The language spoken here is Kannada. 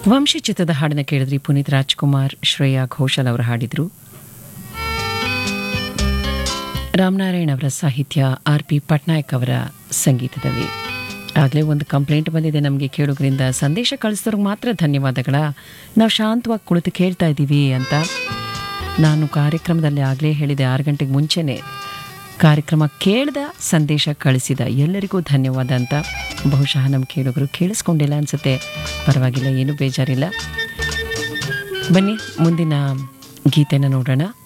ವಂಶ ಚಿತ್ರದ ಹಾಡನ್ನ ಕೇಳಿದ್ರಿ ಪುನೀತ್ ರಾಜ್ಕುಮಾರ್ ಶ್ರೇಯಾ ಘೋಷಲ್ ಅವರು ಹಾಡಿದ್ರು ರಾಮನಾರಾಯಣ್ ಅವರ ಸಾಹಿತ್ಯ ಆರ್ ಪಿ ಪಟ್ನಾಯಕ್ ಅವರ ಸಂಗೀತದಲ್ಲಿ ಆಗಲೇ ಒಂದು ಕಂಪ್ಲೇಂಟ್ ಬಂದಿದೆ ನಮಗೆ ಕೇಳೋದ್ರಿಂದ ಸಂದೇಶ ಕಳಿಸಿದವ್ರಿಗೆ ಮಾತ್ರ ಧನ್ಯವಾದಗಳ ನಾವು ಶಾಂತವಾಗಿ ಕುಳಿತು ಕೇಳ್ತಾ ಇದ್ದೀವಿ ಅಂತ ನಾನು ಕಾರ್ಯಕ್ರಮದಲ್ಲಿ ಆಗಲೇ ಹೇಳಿದೆ ಆರು ಗಂಟೆಗೆ ಮುಂಚೆನೇ ಕಾರ್ಯಕ್ರಮ ಕೇಳ್ದ ಸಂದೇಶ ಕಳಿಸಿದ ಎಲ್ಲರಿಗೂ ಧನ್ಯವಾದ ಅಂತ ಬಹುಶಃ ನಮ್ಮ ಕೇಳುಗರು ಕೇಳಿಸ್ಕೊಂಡಿಲ್ಲ ಅನಿಸುತ್ತೆ ಪರವಾಗಿಲ್ಲ ಏನೂ ಬೇಜಾರಿಲ್ಲ ಬನ್ನಿ ಮುಂದಿನ ಗೀತೆನ ನೋಡೋಣ